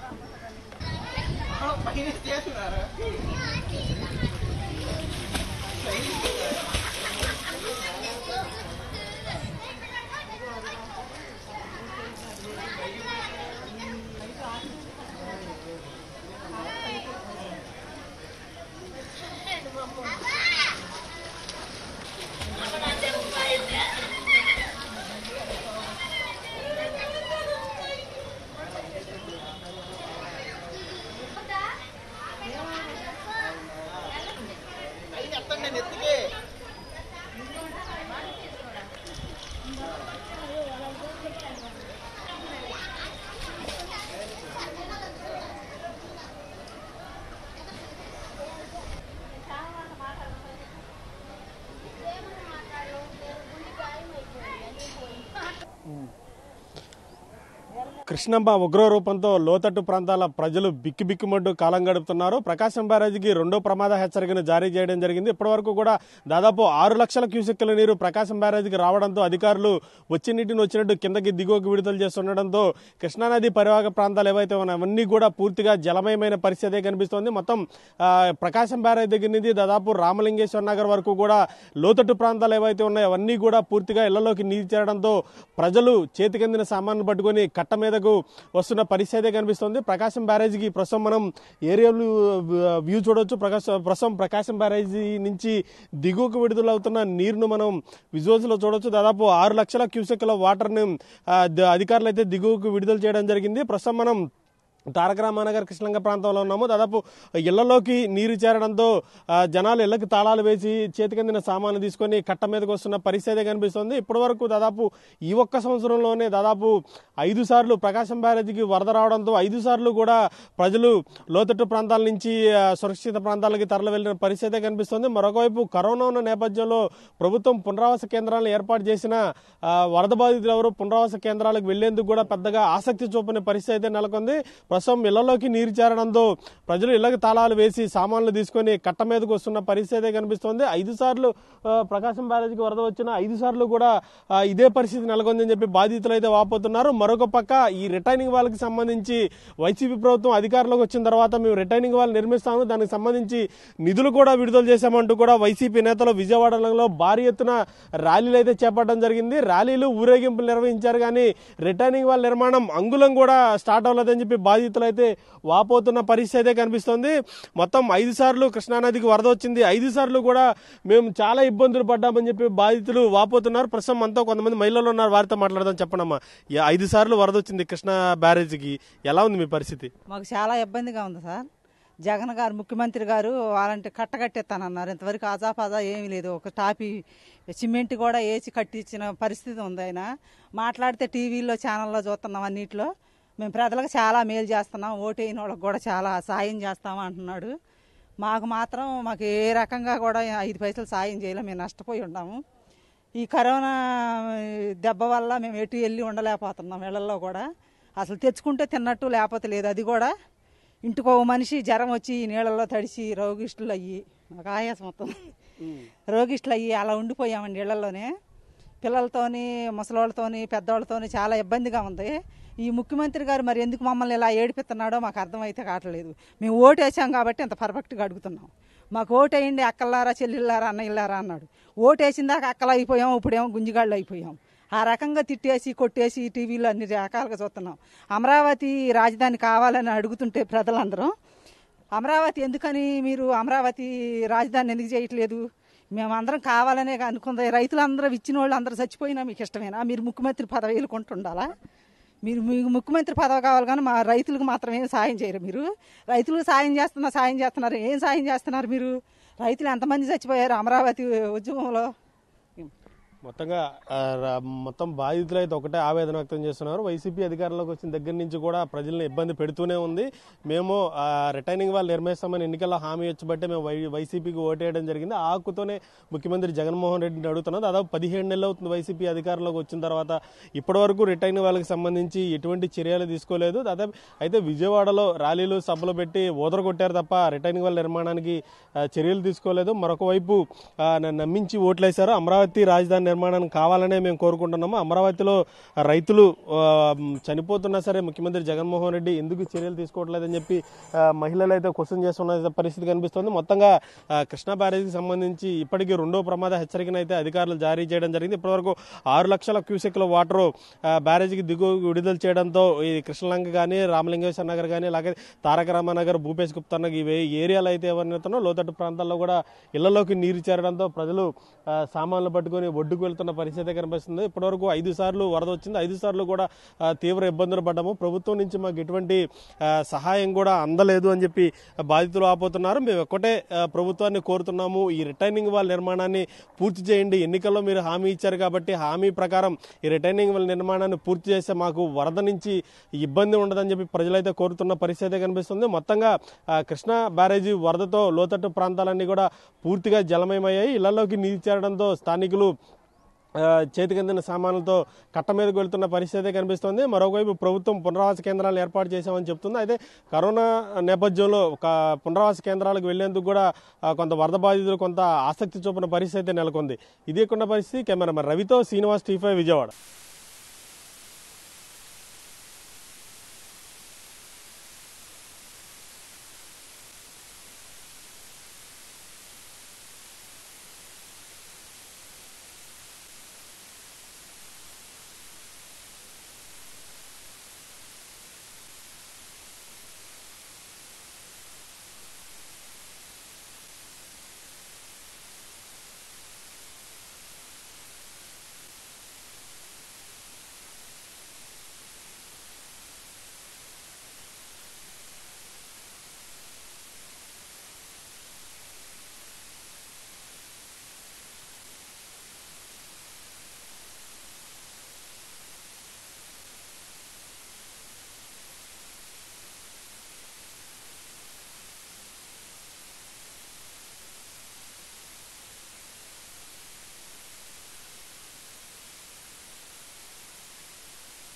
కృష్ణమ్మ ఉగ్ర రూపంతో లోతట్టు ప్రాంతాల ప్రజలు బిక్కి బిక్కుమంటూ కాలం గడుపుతున్నారు ప్రకాశం బ్యారేజీకి రెండో ప్రమాద హెచ్చరికను జారీ చేయడం జరిగింది ఇప్పటివరకు కూడా దాదాపు ఆరు లక్షల క్యూసెక్కుల నీరు ప్రకాశం బ్యారేజీకి రావడంతో అధికారులు వచ్చి నీటిని వచ్చినట్టు కిందకి దిగువకు విడుదల చేస్తుండడంతో కృష్ణానది పరివాహక ప్రాంతాలు ఏవైతే ఉన్నాయో అవన్నీ కూడా పూర్తిగా జలమయమైన పరిస్థితి కనిపిస్తోంది మొత్తం ఆ, ప్రకాశం బ్యారేజ్ దగ్గర నుంచి దాదాపు రామలింగేశ్వర నగర్ వరకు కూడా లోతట్టు ప్రాంతాలు ఏవైతే ఉన్నాయో అవన్నీ కూడా పూర్తిగా ఇళ్లలోకి నీరు చేరడంతో ప్రజలు చేతికందిన సామాన్లు పట్టుకొని కట్ట మీదకు వస్తున్న పరిస్థితి కనిపిస్తోంది ప్రకాశం బ్యారేజీకి ప్రస్తుతం మనం ఏరియల్ వ్యూ చూడొచ్చు ప్రకాశం ప్రస్తుతం ప్రకాశం బ్యారేజీ నుంచి దిగువకు విడుదలవుతున్న నీరును మనం విజువల్స్ లో చూడొచ్చు దాదాపు ఆరు లక్షల క్యూసెక్ల వాటర్ని ఆ, ద- అధికారులు అయితే దిగువకు విడుదల చేయడం జరిగింది ప్రస్తుతం మనం తారక రామానగర్ కృష్ణంగ ప్రాంతంలో ఉన్నాము దాదాపు ఇళ్లలోకి నీరు చేరడంతో ఆ, జనాలు ఇళ్లకి తాళాలు వేసి చేతికందిన సామాన్లు తీసుకొని కట్ట మీదకి వస్తున్న పరిస్థితి కనిపిస్తుంది ఇప్పటి వరకు దాదాపు ఈ ఒక్క సంవత్సరంలోనే దాదాపు ఐదు సార్లు ప్రకాశం బ్యారేజీకి వరద రావడంతో ఐదు సార్లు కూడా ప్రజలు లోతట్టు ప్రాంతాల నుంచి ఆ, సురక్షిత ప్రాంతాలకి తరలి వెళ్ళిన పరిస్థితి కనిపిస్తుంది మరొకవైపు కరోనా ఉన్న నేపథ్యంలో ప్రభుత్వం పునరావాస కేంద్రాలను ఏర్పాటు చేసిన ఆ, వరద బాధితులు ఎవరు పునరావాస కేంద్రాలకు వెళ్లేందుకు కూడా పెద్దగా ఆసక్తి చూపని పరిస్థితి అయితే నెలకొంది ప్రస్తుతం ఇళ్లలోకి నీరు చేరడంతో ప్రజలు ఇళ్లకు తాళాలు వేసి సామాన్లు తీసుకొని కట్ట మీదకు వస్తున్న పరిస్థితి కనిపిస్తోంది ఐదు సార్లు ఆ, ప్రకాశం బ్యారేజీకి వరద వచ్చిన ఐదు సార్లు కూడా ఆ, ఇదే పరిస్థితి నెలకొందని చెప్పి బాధితులు అయితే వాపోతున్నారు మరొక పక్క ఈ రిటైనింగ్ వాళ్ళకి సంబంధించి వైసీపీ ప్రభుత్వం అధికారంలోకి వచ్చిన తర్వాత మేము రిటైనింగ్ వాళ్ళు నిర్మిస్తాము దానికి సంబంధించి నిధులు కూడా విడుదల చేశామంటూ కూడా వైసీపీ నేతలు విజయవాడలో భారీ ఎత్తున ర్యాలీలు అయితే చేపట్టడం జరిగింది ర్యాలీలు ఊరేగింపులు నిర్వహించారు కానీ రిటైనింగ్ వాళ్ళ నిర్మాణం అంగుళం కూడా స్టార్ట్ అవ్వలేదని చెప్పి బాధితులు అయితే వాపోతున్న పరిస్థితి అయితే కనిపిస్తోంది మొత్తం ఐదు సార్లు కృష్ణానదికి వరద వచ్చింది ఐదు సార్లు కూడా మేము చాలా ఇబ్బందులు పడ్డామని చెప్పి బాధితులు వాపోతున్నారు ప్రస్తుతం మనతో కొంతమంది మహిళలు ఉన్నారు వారితో మాట్లాడదాం చెప్పనమ్మా ఈ ఐదు సార్లు వరద వచ్చింది కృష్ణా బ్యారేజీకి ఎలా ఉంది మీ పరిస్థితి మాకు చాలా ఇబ్బందిగా ఉంది సార్ జగన్ గారు ముఖ్యమంత్రి గారు వాళ్ళంటే కట్టకట్టేస్తానన్నారు ఇంతవరకు ఆజాపాజా ఏమీ లేదు ఒక టాపీ సిమెంట్ కూడా వేసి కట్టించిన పరిస్థితి ఉంది ఆయన మాట్లాడితే టీవీలో ఛానల్లో చూస్తున్నాం అన్నిట్లో మేము ప్రజలకు చాలా మేలు చేస్తున్నాం ఓటైన వాళ్ళకి కూడా చాలా సాయం చేస్తాం అంటున్నాడు మాకు మాత్రం మాకు ఏ రకంగా కూడా ఐదు పైసలు సాయం చేయలేం మేము నష్టపోయి ఉన్నాము ఈ కరోనా దెబ్బ వల్ల మేము ఎటు వెళ్ళి ఉండలేకపోతున్నాం ఇళ్లలో కూడా అసలు తెచ్చుకుంటే తిన్నట్టు లేకపోతే లేదు అది కూడా ఇంటికో మనిషి జ్వరం వచ్చి ఈ నీళ్ళల్లో తడిసి రోగిష్టులు అయ్యి నాకు ఆయాసం మొత్తం రోగిష్టులు అయ్యి అలా ఉండిపోయామండి ఇళ్లలోనే పిల్లలతోని ముసలోళ్ళతోని పెద్దవాళ్ళతోని చాలా ఇబ్బందిగా ఉంది ఈ ముఖ్యమంత్రి గారు మరి ఎందుకు మమ్మల్ని ఇలా ఏడిపిస్తున్నాడో మాకు అర్థమైతే కావట్లేదు మేము ఓటు వేసాం కాబట్టి అంత పర్ఫెక్ట్గా అడుగుతున్నాం మాకు ఓటు వేయండి అక్కలారా చెల్లెళ్ళారా అన్నయ్యలారా అన్నాడు ఓటు వేసిన దాకా అక్కలు అయిపోయాం ఇప్పుడేమో గుంజిగాళ్ళు అయిపోయాం ఆ రకంగా తిట్టేసి కొట్టేసి టీవీలో అన్ని రకాలుగా చూస్తున్నాం అమరావతి రాజధాని కావాలని అడుగుతుంటే ప్రజలందరూ అమరావతి ఎందుకని మీరు అమరావతి రాజధాని ఎందుకు చేయట్లేదు మేమందరం కావాలనే అనుకుంది రైతులందరూ ఇచ్చిన వాళ్ళు అందరూ చచ్చిపోయినా మీకు ఇష్టమేనా మీరు ముఖ్యమంత్రి పదవి వెళ్ళుకుంటుండాలా మీరు మీకు ముఖ్యమంత్రి పదవి కావాలి కానీ మా రైతులకు మాత్రం ఏం సాయం చేయరు మీరు రైతులకు సాయం చేస్తున్నా సాయం చేస్తున్నారు ఏం సాయం చేస్తున్నారు మీరు రైతులు ఎంతమంది చచ్చిపోయారు అమరావతి ఉద్యమంలో మొత్తంగా ఆ, ర- మొత్తం బాధితులు అయితే ఒకటే ఆవేదన వ్యక్తం చేస్తున్నారు వైసీపీ అధికారంలోకి వచ్చిన దగ్గర నుంచి కూడా ప్రజల్ని ఇబ్బంది పెడుతూనే ఉంది మేము ఆ, రిటైనింగ్ వాళ్ళు నిర్మిస్తామని ఎన్నికల్లో హామీ వచ్చబట్టే మేము వై వైసీపీకి ఓటేయడం జరిగింది ఆ హక్కుతోనే ముఖ్యమంత్రి జగన్మోహన్ రెడ్డిని అడుగుతున్నాం దాదాపు పదిహేడు నెలలు అవుతుంది వైసీపీ అధికారంలోకి వచ్చిన తర్వాత ఇప్పటి వరకు రిటైనింగ్ వాళ్ళకి సంబంధించి ఎటువంటి చర్యలు తీసుకోలేదు దాదాపు అయితే విజయవాడలో ర్యాలీలు సభలు పెట్టి ఓదర కొట్టారు తప్ప రిటైనింగ్ వాళ్ళ నిర్మాణానికి ఆ, చర్యలు తీసుకోలేదు మరొక వైపు ఆ, న- నమ్మించి ఓట్లేశారు అమరావతి రాజధాని నిర్మాణం కావాలనే మేము కోరుకుంటున్నాము అమరావతిలో రైతులు ఆ, చనిపోతున్నా సరే ముఖ్యమంత్రి జగన్మోహన్ రెడ్డి ఎందుకు చర్యలు తీసుకోవట్లేదని చెప్పి ఆ, మహిళలు అయితే క్వశ్చన్ చేస్తున్న పరిస్థితి కనిపిస్తుంది మొత్తంగా ఆ, కృష్ణా బ్యారేజీకి సంబంధించి ఇప్పటికీ రెండో ప్రమాద హెచ్చరికను అయితే అధికారులు జారీ చేయడం జరిగింది ఇప్పటివరకు ఆరు లక్షల క్యూసెక్ల వాటర్ బ్యారేజీకి దిగు విడుదల చేయడంతో ఈ కృష్ణలంక కానీ రామలింగేశ్వర నగర్ కానీ అలాగే తారక రామానగర్ భూపేష్ గుప్తా నగర్ ఇవే ఏరియాలు అయితే ఎవరినైతున్నారో లోతట్టు ప్రాంతాల్లో కూడా ఇళ్లలోకి నీరు చేరడంతో ప్రజలు ఆ, సామాన్లు పట్టుకొని ఒడ్డుకు వెళ్తున్న పరిస్థితి కనిపిస్తుంది ఇప్పటివరకు ఐదు సార్లు వరద వచ్చింది ఐదు సార్లు కూడా ఆ, తీవ్ర ఇబ్బందులు పడ్డాము ప్రభుత్వం నుంచి మాకు ఎటువంటి ఆ, సహాయం కూడా అందలేదు అని చెప్పి బాధితులు ఆపోతున్నారు మేము ఒక్కటే ఆ, ప్రభుత్వాన్ని కోరుతున్నాము ఈ రిటైనింగ్ వాల్ నిర్మాణాన్ని పూర్తి చేయండి ఎన్నికల్లో మీరు హామీ ఇచ్చారు కాబట్టి హామీ ప్రకారం ఈ రిటైనింగ్ వాల్ నిర్మాణాన్ని పూర్తి చేస్తే మాకు వరద నుంచి ఇబ్బంది ఉండదని చెప్పి ప్రజలైతే కోరుతున్న పరిస్థితి కనిపిస్తుంది మొత్తంగా ఆ, కృష్ణా బ్యారేజీ వరదతో లోతట్టు ప్రాంతాలన్నీ కూడా పూర్తిగా జలమయమయ్యాయి ఇళ్లలోకి నీరు చేరడంతో స్థానికులు ఆ, చేతికందిన సామాన్లతో కట్ట మీదకు వెళ్తున్న పరిస్థితి కనిపిస్తోంది మరోవైపు ప్రభుత్వం పునరావాస కేంద్రాలు ఏర్పాటు చేశామని చెప్తుంది అయితే కరోనా నేపథ్యంలో ఒక పునరావాస కేంద్రాలకు వెళ్లేందుకు కూడా ఆ, కొంత వరద బాధితులు కొంత ఆసక్తి చూపిన పరిస్థితి నెలకొంది ఇది కొండ పరిస్థితి కెమెరామెన్ రవితో శ్రీనివాస్ టీఫై విజయవాడ